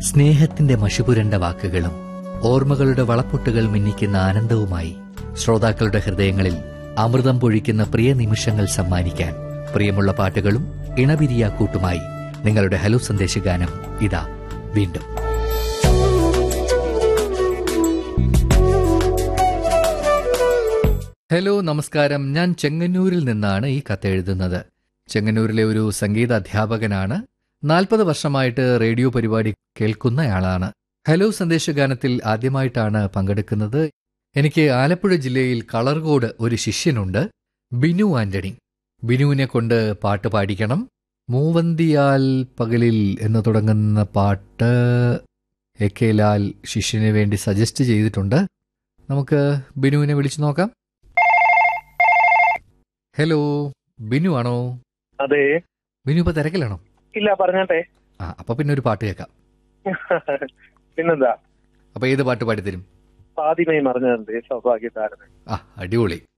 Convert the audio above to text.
സ്നേഹത്തിന്റെ മഷിപുരണ്ട വാക്കുകളും ഓർമ്മകളുടെ വളപ്പൊട്ടുകൾ മിന്നിക്കുന്ന ആനന്ദവുമായി ശ്രോതാക്കളുടെ ഹൃദയങ്ങളിൽ അമൃതം പൊഴിക്കുന്ന പ്രിയ നിമിഷങ്ങൾ സമ്മാനിക്കാൻ പ്രിയമുള്ള പാട്ടുകളും ഇണപിരിയാക്കൂട്ടുമായി നിങ്ങളുടെ ഹലോ സന്ദേശഗാനം ഇതാ വീണ്ടും ഹലോ നമസ്കാരം ഞാൻ ചെങ്ങന്നൂരിൽ നിന്നാണ് ഈ കത്തെഴുതുന്നത് ചെങ്ങന്നൂരിലെ ഒരു സംഗീത അധ്യാപകനാണ് നാൽപ്പത് വർഷമായിട്ട് റേഡിയോ പരിപാടി കേൾക്കുന്നയാളാണ് ഹലോ സന്ദേശഗാനത്തിൽ ആദ്യമായിട്ടാണ് പങ്കെടുക്കുന്നത് എനിക്ക് ആലപ്പുഴ ജില്ലയിൽ കളർകോട് ഒരു ശിഷ്യനുണ്ട് ബിനു ആന്റണി ബിനുവിനെ കൊണ്ട് പാട്ട് പാടിക്കണം മൂവന്തിയാൽ പകലിൽ എന്ന് തുടങ്ങുന്ന പാട്ട് എ കെ ലാൽ ശിഷ്യന് വേണ്ടി സജസ്റ്റ് ചെയ്തിട്ടുണ്ട് നമുക്ക് ബിനുവിനെ വിളിച്ചു നോക്കാം ഹലോ ബിനു ആണോ അതെ ബിനു ഇപ്പൊ തിരക്കിലാണോ ഇല്ല പറഞ്ഞാട്ടെ ആ അപ്പൊ പിന്നെ ഒരു പാട്ട് കേൾക്കാം പിന്നെന്താ അപ്പൊ ഏത് പാട്ട് പാടിത്തരും പാതിമയും അറിഞ്ഞത് സൗഭാഗ്യതാരന് ആ അടിപൊളി